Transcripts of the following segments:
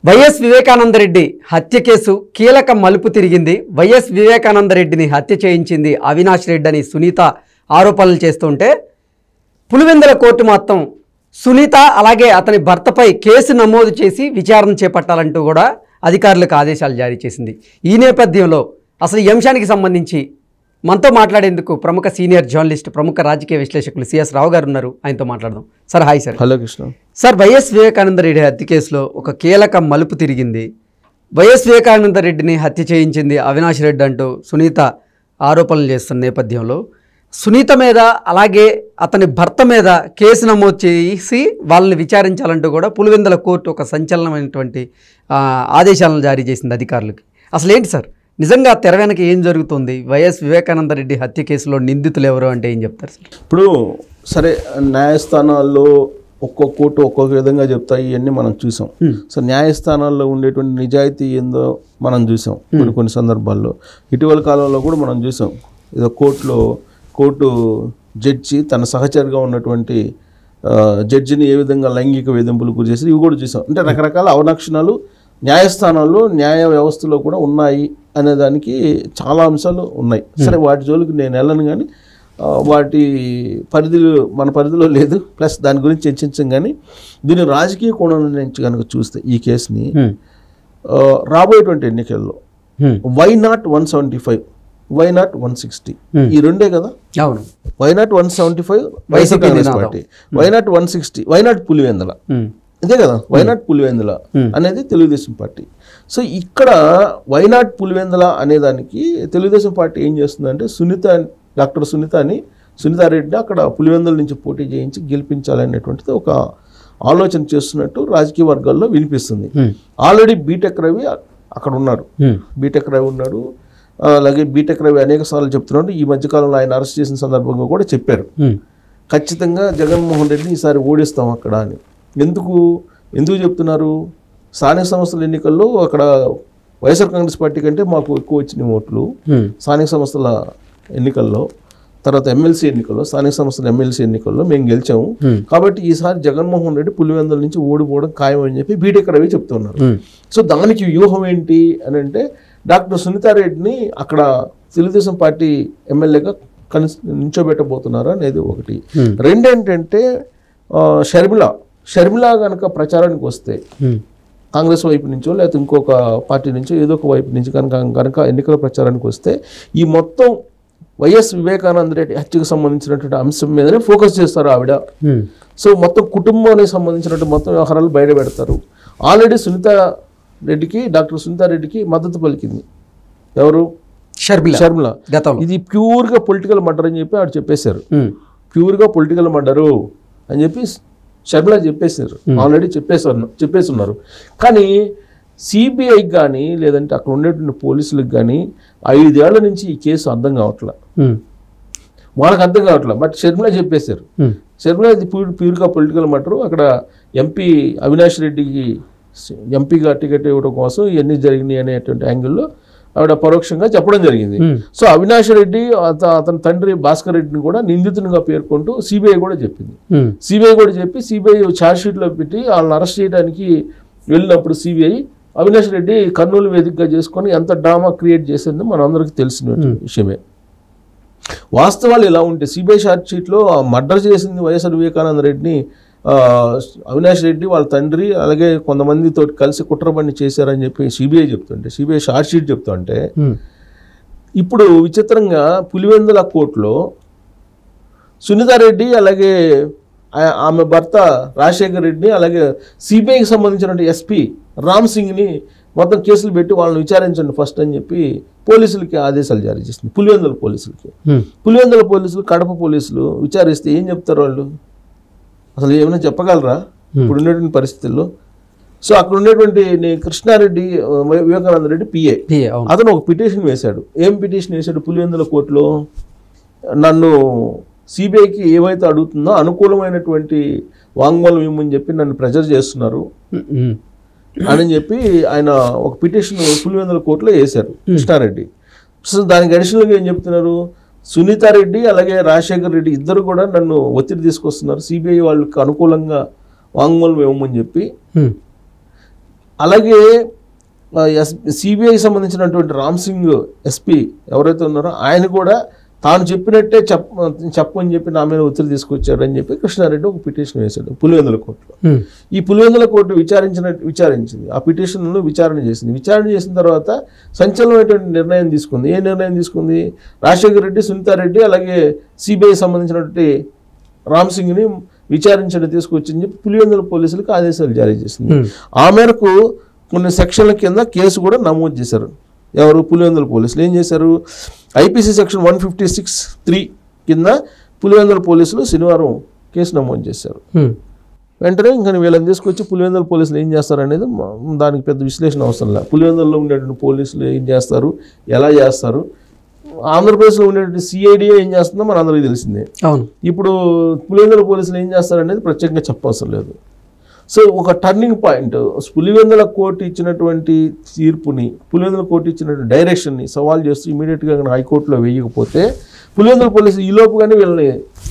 YS Vivekananda Reddy హత్య case కీలక మలుపు తిరిగింది వైఎస్ వివేకానందరెడ్డిని హత్య చేయించింది అవినాష్ రెడ్డి అని సునీత ఆరోపణలు చేస్తుంటే పులివెందుల కోర్టు మొత్తం సునీత అలాగే అతని భర్తపై కేసు నమోదు చేసి విచారణ చేపట్టాలంటూ కూడా అధికారులకు ఆదేశాలు జారీ చేసింది ఈ నేపథ్యంలో అసలు ఈ అంశానికి సంబంధించి మనతో మాట్లాడేందుకు ప్రముఖ సీనియర్ జర్నలిస్ట్ ప్రముఖ రాజకీయ విశ్లేషకులు సిఎస్ రావు గారు ఉన్నారు ఆయనతో మాట్లాడదాం sir hi sir hello Krishna sir YS Vivekananda Reddy హత్య కేసులో ఒక కీలక మలుపు తిరిగింది వైఎస్ వివేకానంద రెడ్డిని హత్య చేయించింది అవినాష్ రెడ్డి అంటూ సునీత ఆరోపణలు చేస్తున్న నేపథ్యంలో సునీత మీద అలాగే అతని భర్త మీద కేసు నమోదు చేసి వాళ్ళని విచారించాలంటూ కూడా పులివెందుల కోర్టు ఒక సంచలనమైనటువంటి ఆ, ఆదేశాలను జారీ చేసింది అధికారులకి అసలు ఏంటి సార్ నిజంగా తెర వెనక ఏం జరుగుతుంది వైఎస్ వివేకానంద రెడ్డి హత్య కేసులో నిందితులు ఎవరు అంటే ఏం చెప్తారు సార్ ఇప్పుడు సరే న్యాయస్థానాల్లో ఒక్కొక్క కోర్టు ఒక్కొక్క విధంగా చెప్తాయి ఇవన్నీ మనం చూసాం సో న్యాయస్థానాల్లో ఉండేటువంటి నిజాయితీ ఏందో మనం చూసాం కొన్ని కొన్ని సందర్భాల్లో ఇటీవల కాలంలో కూడా మనం చూసాం ఏదో కోర్టులో కోర్టు జడ్జి తన సహచరిగా ఉన్నటువంటి ఆ, జడ్జిని ఏ విధంగా లైంగిక వేధింపులకు గురి చేసి ఇవి కూడా చూసాం అంటే రకరకాల అవలక్షణాలు న్యాయస్థానాల్లో న్యాయ వ్యవస్థలో కూడా ఉన్నాయి అనే దానికి చాలా అంశాలు ఉన్నాయి సరే వాటి జోలికి నేను వెళ్ళను కానీ ఆ, వాటి పరిధిలో మన పరిధిలో లేదు ప్లస్ దాని గురించి చర్చించం కానీ దీని రాజకీయ కోణం నుంచి కనుక చూస్తే ఈ కేసుని ఆ, రాబోయేటువంటి ఎన్నికల్లో why not one seventy five why not one sixty ఈ రెండే కదా అవును why not one seventy five YSR Congress party why not one sixty why not Pulivendula um. ఇదే కదా వైనాట్ పులివెందుల అనేది తెలుగుదేశం పార్టీ సో ఇక్కడ వైనాట్ పులివెందుల అనేదానికి తెలుగుదేశం పార్టీ ఏం చేస్తుందంటే సునీత డాక్టర్ సునీత అని సునీతారెడ్డిని అక్కడ పులివెందుల నుంచి పోటీ చేయించి గెలిపించాలనేటువంటిది ఒక ఆలోచన చేస్తున్నట్టు రాజకీయ వర్గాల్లో వినిపిస్తుంది ఆల్రెడీ బీటెక్ రవి అక్కడ ఉన్నాడు ఉమ్. బీటెక్ రవి ఉన్నాడు ఆ, అలాగే బీటెక్ రవి అనేక సార్లు చెప్తున్నాడు ఈ మధ్యకాలంలో ఆయన అరెస్ట్ చేసిన సందర్భంగా కూడా చెప్పారు ఉమ్. ఖచ్చితంగా జగన్మోహన్ రెడ్డిని ఈసారి ఓడిస్తాం అక్కడ అని ఎందుకు ఎందుకు చెప్తున్నారు స్థానిక సంస్థల ఎన్నికల్లో అక్కడ వైఎస్ఆర్ కాంగ్రెస్ పార్టీ కంటే మాకు ఎక్కువ వచ్చిన ఓట్లు ఉమ్. స్థానిక సంస్థల ఎన్నికల్లో తర్వాత ఎమ్మెల్సీ ఎన్నికల్లో స్థానిక సంస్థల ఎమ్మెల్సీ ఎన్నికల్లో మేము గెలిచాము Hmm. కాబట్టి ఈసారి జగన్మోహన్ రెడ్డి పులివెందుల నుంచి ఓడిపోవడం ఖాయం అని చెప్పి బీటెక్ రవి చెప్తున్నారు ఉమ్. సో దానికి వ్యూహం ఏంటి అని అంటే డాక్టర్ సునీతారెడ్డిని అక్కడ తెలుగుదేశం పార్టీ ఎమ్మెల్యేగా కలిసి నించోబెట్టబోతున్నారు అనేది ఒకటి Hmm. రెండేంటంటే ఆ, షర్మిల షర్మిల కనుక ప్రచారానికి వస్తే ఉమ్. కాంగ్రెస్ వైపు నుంచో లేకపోతే ఇంకొక పార్టీ నుంచో ఏదో ఒక వైపు నుంచి కనుక కనుక ఎన్నికల ప్రచారానికి వస్తే ఈ మొత్తం వైఎస్ వివేకానంద రెడ్డి హత్యకు సంబంధించినటువంటి అంశం మీదనే ఫోకస్ చేస్తారు ఆవిడ ఉమ్. సో మొత్తం కుటుంబానికి సంబంధించినటువంటి మొత్తం వ్యవహారాలు బయట పెడతారు ఆల్రెడీ సునీత రెడ్డికి డాక్టర్ సునీత రెడ్డికి మద్దతు పలికింది ఎవరు షర్మిల షర్మిల గతంలో ఇది ప్యూర్గా పొలిటికల్ మర్డర్ అని చెప్పి ఆవిడ చెప్పేశారు ఉమ్. ప్యూర్గా పొలిటికల్ మర్డరు అని చెప్పి షర్మిల చెప్పేశారు ఆల్రెడీ చెప్పేసారు చెప్పేసి ఉన్నారు కానీ సిబిఐకి కానీ లేదంటే అక్కడ ఉండేటువంటి పోలీసులకు కానీ ఐదేళ్ల నుంచి ఈ కేసు అర్థం కావట్లే ఉమ్. వాళ్ళకి అర్థం కావట్లే బట్ షర్మిల చెప్పేశారు ఉమ్. షర్మిల ఇది ప్యూర్ ప్యూర్గా పొలిటికల్ మటర్ అక్కడ ఎంపీ అవినాష్ రెడ్డికి ఎంపీగా టికెట్ ఇవ్వడం కోసం ఇవన్నీ జరిగినాయి అనేటువంటి యాంగిల్లో ఆవిడ పరోక్షంగా చెప్పడం జరిగింది ఉమ్. సో అవినాష్ రెడ్డి అత- అతని తండ్రి భాస్కర్ రెడ్డిని కూడా నిందితునిగా పేర్కొంటూ సిబిఐ కూడా చెప్పింది ఉమ్. సిబిఐ కూడా చెప్పి సిబిఐ ఛార్జ్షీట్లో పెట్టి వాళ్ళని అరెస్ట్ చేయడానికి వెళ్ళినప్పుడు సిబిఐ అవినాష్ రెడ్డి కర్నూలు వేదికగా చేసుకొని ఎంత డ్రామా క్రియేట్ చేసిందో మన అందరికీ తెలిసిన విషయమే వాస్తవాలు ఎలా ఉంటే సిబిఐ ఛార్జ్ షీట్లో మర్డర్ చేసింది వైఎస్ఆర్ వివేకానంద రెడ్డిని ఆ, అవినాష్ రెడ్డి వాళ్ళ తండ్రి అలాగే కొంతమందితో కలిసి కుట్రబండి చేశారని చెప్పి సిబిఐ చెప్తుంటే సిబిఐ ఛార్జ్ షీట్ చెప్తుంటే ఉమ్. ఇప్పుడు విచిత్రంగా పులివెందుల కోర్టులో సునీతారెడ్డి అలాగే ఆ- ఆమె భర్త రాజశేఖర్ రెడ్డిని అలాగే సిబిఐకి సంబంధించిన ఎస్పీ రామ్ సింగ్ని మొత్తం కేసులు పెట్టి వాళ్ళని విచారించండి ఫస్ట్ అని చెప్పి పోలీసులకి ఆదేశాలు జారీ చేసింది పులివెందుల పోలీసులకి ఉమ్. పులివెందుల పోలీసులు కడప పోలీసులు విచారిస్తే ఏం చెప్తారు వాళ్ళు అసలు ఏమైనా చెప్పగలరా ఇప్పుడు ఉండేటువంటి పరిస్థితుల్లో సో అక్కడ ఉండేటువంటి నీ- కృష్ణారెడ్డి ఆ, వివేకానంద రెడ్డి పిఏ పిఏ, అవును అతను ఒక పిటిషన్ వేశాడు ఏం పిటిషన్ వేశాడు పులివెందుల కోర్టులో నన్ను సిబిఐకి ఏవైతే అడుగుతుందో అనుకూలమైనటువంటి వాంగ్మూలం ఇవ్వమని చెప్పి నన్ను ప్రెజర్ చేస్తున్నారు ఉమ్. ఉమ్. అని చెప్పి ఆయన ఒక పిటిషన్ పులివెందుల కోర్టులో వేశారు కృష్ణారెడ్డి సో దానికి అడిషనల్గా ఏం చెప్తున్నారు సునీతారెడ్డి అలాగే రాజశేఖర్ రెడ్డి ఇద్దరు కూడా నన్ను ఒత్తిడి తీసుకొస్తున్నారు సిబిఐ వాళ్ళకి అనుకూలంగా వాంగ్మూలం ఇవ్వమని చెప్పి ఉమ్. అలాగే ఆ, ఎస్ సిబిఐకి సంబంధించినటువంటి రామ్ సింగ్ ఎస్పీ ఎవరైతే ఉన్నారో ఆయన కూడా తాను చెప్పినట్టే చెప్ప చెప్పని చెప్పి నా మీద ఒత్తిడి తీసుకొచ్చాడు అని చెప్పి కృష్ణారెడ్డి ఒక పిటిషన్ వేశాడు పులివెందుల కోర్టులో ఉమ్, ఈ పులివెందుల కోర్టు విచారించిన విచారించింది ఆ పిటిషన్ను విచారణ చేసింది విచారణ చేసిన తర్వాత సంచలనమైనటువంటి నిర్ణయం తీసుకుంది ఏ నిర్ణయం తీసుకుంది రాజశేఖర రెడ్డి సునీతారెడ్డి అలాగే సిబిఐ సంబంధించినటువంటి రామ్ సింగ్ని విచారించడం తీసుకొచ్చింది చెప్పి పులివెందుల పోలీసులకు ఆదేశాలు జారీ చేసింది ఉమ్, ఆ మేరకు కొన్ని సెక్షన్ల కింద కేసు కూడా నమోదు చేశారు ఎవరు పులివెందుల పోలీసులు ఏం చేశారు IPC section one fifty six three కింద పులివెందుల పోలీసులు శనివారం కేసు నమోదు చేశారు ఉమ్, వెంటనే ఇంకా వీళ్ళని తీసుకొచ్చి పులివెందుల పోలీసులు ఏం చేస్తారు అనేది మ- దానికి పెద్ద విశ్లేషణ అవసరం లేదు పులివెందులలో ఉండేటువంటి పోలీసులు ఏం చేస్తారు ఎలా చేస్తారు ఆంధ్రప్రదేశ్లో ఉండేటువంటి సిఐడి ఏం చేస్తుందో మన అందరికీ తెలిసిందే అవును ఇప్పుడు పులివెందుల పోలీసులు ఏం చేస్తారనేది ప్రత్యేకంగా చెప్పవసరం లేదు సో ఒక టర్నింగ్ పాయింట్ పులివెందుల కోర్టు ఇచ్చినటువంటి తీర్పుని పులివెందుల కోర్టు ఇచ్చినటువంటి డైరెక్షన్ని సవాల్ చేస్తూ ఇమీడియట్గా హైకోర్టులో వేయకపోతే పులివెందుల పోలీసులు ఈ లోపుగానే వీళ్ళని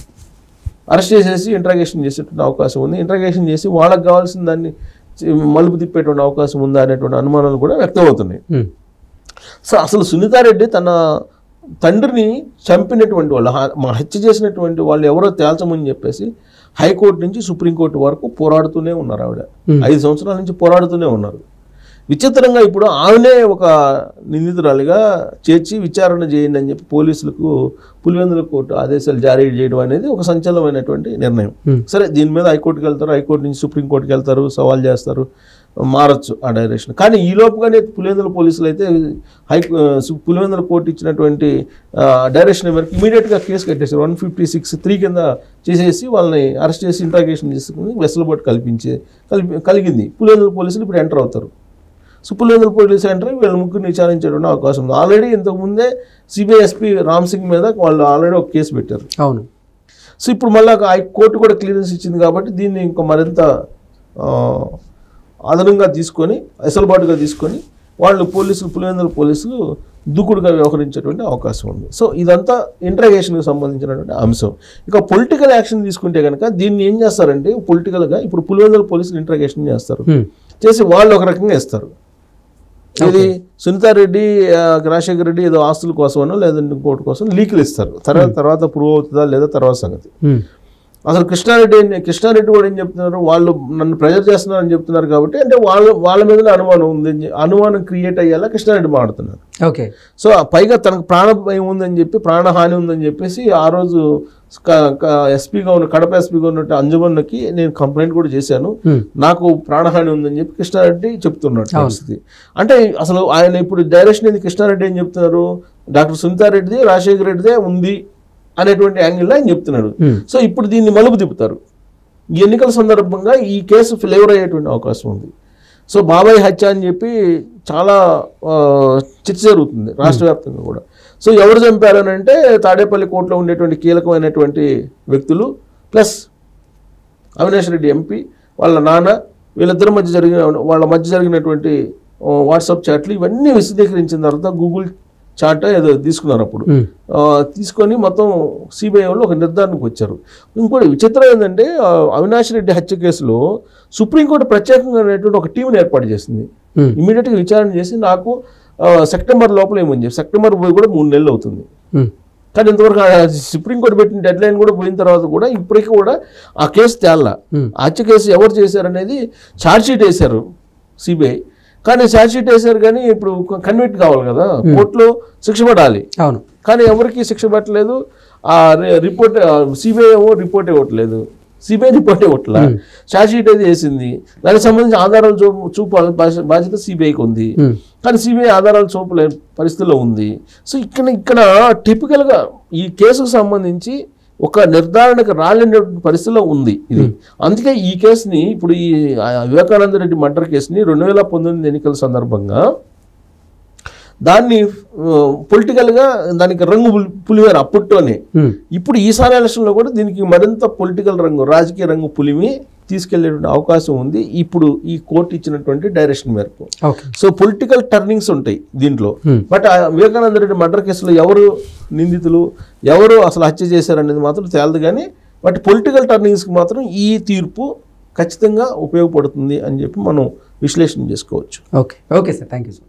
అరెస్ట్ చేసేసి ఇంట్రాగేషన్ చేసేటువంటి అవకాశం ఉంది ఇంట్రాగేషన్ చేసి వాళ్ళకి కావాల్సిన దాన్ని చి- మలుపు తిప్పేటువంటి అవకాశం ఉందా అనేటువంటి అనుమానాలు కూడా వ్యక్తమవుతున్నాయి ఉమ్, సో అసలు సునీతారెడ్డి తన తండ్రిని చంపినటువంటి వాళ్ళు హ- మా హత్య చేసినటువంటి వాళ్ళు ఎవరో తేల్చమని చెప్పేసి హైకోర్టు నుంచి సుప్రీంకోర్టు వరకు పోరాడుతూనే ఉన్నారు ఆవిడ Hmm. ఐదు సంవత్సరాల నుంచి పోరాడుతూనే ఉన్నారు విచిత్రంగా ఇప్పుడు ఆమెనే ఒక నిందితురాలిగా చేర్చి విచారణ చేయండి అని చెప్పి పోలీసులకు పులివెందుల కోర్టు ఆదేశాలు జారీ చేయడం అనేది ఒక సంచలనమైనటువంటి నిర్ణయం Hmm. సరే దీని మీద హైకోర్టుకి వెళ్తారు హైకోర్టు నుంచి సుప్రీంకోర్టుకి వెళ్తారు సవాల్ చేస్తారు మారచ్చు ఆ డైరెక్షన్ కానీ ఈ లోపుగానే పులివెందుల పోలీసులు అయితే హై సు- పులివెందుల కోర్టు ఇచ్చినటువంటి ఆ, డైరెక్షన్ మేరకు ఇమీడియట్గా కేసు కట్టేశారు వన్ ఫిఫ్టీ సిక్స్ త్రీ కింద చేసేసి వాళ్ళని అరెస్ట్ చేసి ఇంట్రాగేషన్ చేసుకుని వెసులుబాటు కల్పించే కలిపి కలిగింది పులివెందుల పోలీసులు ఇప్పుడు ఎంటర్ అవుతారు సో పులివెందుల పోలీసు ఎంటర్ అయ్యి వీళ్ళ ముగ్గురిని విచారించడం అవకాశం ఉంది ఆల్రెడీ ఇంతకుముందే సిబిఐ ఎస్పీ రామ్ సింగ్ మీద వాళ్ళు ఆల్రెడీ ఒక కేసు పెట్టారు అవును సో ఇప్పుడు మళ్ళీ కోర్టు కూడా క్లియరెన్స్ ఇచ్చింది కాబట్టి దీన్ని ఇంకా మరింత ఆ, అదనంగా తీసుకొని వెసులుబాటుగా తీసుకొని వాళ్ళు పోలీసులు పులివెందుల పోలీసులు దూకుడుగా వ్యవహరించేటువంటి అవకాశం ఉంది సో ఇదంతా ఇంట్రాగేషన్కి సంబంధించినటువంటి అంశం ఇక పొలిటికల్ యాక్షన్ తీసుకుంటే కనుక దీన్ని ఏం చేస్తారంటే పొలిటికల్గా ఇప్పుడు పులివెందుల పోలీసులు ఇంట్రాగేషన్ చేస్తారు ఉమ్, చేసి వాళ్ళు ఒక రకంగా ఇస్తారు ఇది సునీతారెడ్డి ఆ, రాజశేఖర రెడ్డి ఏదో ఆస్తుల కోసమనో లేదంటే ఇంకోటి కోసం లీకులు ఇస్తారు తర్వాత తర్వాత ప్రూవ్ అవుతుందా లేదా తర్వాత సంగతి ఉమ్, అసలు కృష్ణారెడ్డి ఏం- కృష్ణారెడ్డి కూడా ఏం చెప్తున్నారు వాళ్ళు నన్ను ప్రెజర్ చేస్తున్నారని చెప్తున్నారు కాబట్టి అంటే వాళ్ళ వాళ్ళ మీద అనుమానం ఉంది అని చె- అనుమానం క్రియేట్ అయ్యేలా కృష్ణారెడ్డి మాట్లాడుతున్నారు ఓకే సో ఆ పైగా తనకు ప్రాణ భయం ఉందని చెప్పి ప్రాణహాని ఉందని చెప్పేసి ఆ రోజు ఎస్పీగా ఉన్న కడప ఎస్పీగా ఉన్నట్టు అంజుమన్నకి నేను కంప్లైంట్ కూడా చేశాను ఉమ్, నాకు ప్రాణహాని ఉందని చెప్పి కృష్ణారెడ్డి చెప్తున్నాడు పరిస్థితి అంటే అసలు ఆయన ఇప్పుడు డైరెక్షన్ ఏంది కృష్ణారెడ్డి ఏం చెప్తున్నారు డాక్టర్ సునీతారెడ్డిది రాజశేఖర రెడ్డిదే ఉంది అనేటువంటి యాంగిల్లో ఆయన చెప్తున్నాడు ఉమ్, సో ఇప్పుడు దీన్ని మలుపు తిప్పుతారు ఈ ఎన్నికల సందర్భంగా ఈ కేసు ఫ్లేవర్ అయ్యేటువంటి అవకాశం ఉంది సో బాబాయ్ హత్య అని చెప్పి చాలా ఆ, చర్చ జరుగుతుంది రాష్ట్ర వ్యాప్తంగా కూడా సో ఎవరు చంపారని అంటే తాడేపల్లి కోర్టులో ఉండేటువంటి కీలకమైనటువంటి వ్యక్తులు ప్లస్ అవినాష్ రెడ్డి ఎంపీ వాళ్ళ నాన్న వీళ్ళిద్దరి మధ్య జరిగిన వాళ్ళ మధ్య జరిగినటువంటి ఆ, వాట్సాప్ చాట్లు ఇవన్నీ విశదీకరించిన తర్వాత గూగుల్ చాట్ ఏదో తీసుకున్నారు అప్పుడు ఉమ్, ఆ, తీసుకొని మొత్తం సిబిఐ వాళ్ళు ఒక నిర్ధారణకు వచ్చారు ఇంకోటి విచిత్రం ఏంటంటే ఆ, అవినాష్ రెడ్డి హత్య కేసులో సుప్రీంకోర్టు ప్రత్యేకంగా అనేటువంటి ఒక టీంని ఏర్పాటు చేసింది ఉమ్, ఇమీడియట్గా విచారణ చేసి నాకు ఆ, సెప్టెంబర్ లోపల ఏమని చెప్పి సెప్టెంబర్ పోయి కూడా మూడు నెలలు అవుతుంది ఉమ్, కానీ ఇంతవరకు ఆ సుప్రీంకోర్టు పెట్టిన డెడ్ లైన్ కూడా పోయిన తర్వాత కూడా ఇప్పటికీ కూడా ఆ కేసు తేల్లా ఉమ్, ఆ హత్య కేసు ఎవరు చేశారనేది ఛార్జ్ షీట్ వేశారు సిబిఐ కానీ ఛార్జ్ షీట్ వేశారు కానీ ఇప్పుడు కన్విక్ట్ కావాలి కదా కోర్టులో శిక్ష పడాలి అవును కానీ ఎవరికి శిక్ష పట్టలేదు ఆ రి- రిపోర్ట్ సిబిఐ ఏమో రిపోర్ట్ ఇవ్వట్లేదు సిబిఐ రిపోర్ట్ ఇవ్వట్లా ఛార్జ్ షీట్ అయితే వేసింది దానికి సంబంధించి ఆధారాలు చూపు చూపాలి బాధ్య- బాధ్యత సిబిఐకి ఉంది ఉమ్, కానీ సిబిఐ ఆధారాలు చూపలే పరిస్థితిలో ఉంది సో ఇక్కడ ఇక్కడ టిపికల్గా ఈ కేసుకు సంబంధించి ఒక నిర్ధారణకు రాలేని పరిస్థితిలో ఉంది ఇది అందుకే ఈ కేసుని ఇప్పుడు ఈ ఆ, వివేకానంద రెడ్డి మర్డర్ కేసుని రెండు వేల పంతొమ్మిది ఎన్నికల సందర్భంగా దాన్ని పొలిటికల్గా దానికి రంగు పులి- పులివారు అప్పట్లోనే ఉమ్, ఇప్పుడు ఈసారి ఎలక్షన్లో కూడా దీనికి మరింత పొలిటికల్ రంగు రాజకీయ రంగు పులిమి తీసుకెళ్లేటువంటి అవకాశం ఉంది ఇప్పుడు ఈ కోర్టు ఇచ్చినటువంటి డైరెక్షన్ మేరకు ఓకే సో పొలిటికల్ టర్నింగ్స్ ఉంటాయి దీంట్లో Hmm. బట్ ఆ వివేకానంద రెడ్డి మర్డర్ కేసులో ఎవరు నిందితులు ఎవరు అసలు హత్య చేశారనేది మాత్రం తేలదు కానీ బట్ పొలిటికల్ టర్నింగ్స్కి మాత్రం ఈ తీర్పు ఖచ్చితంగా ఉపయోగపడుతుంది అని చెప్పి మనం విశ్లేషణ చేసుకోవచ్చు okay okay sir thank you sir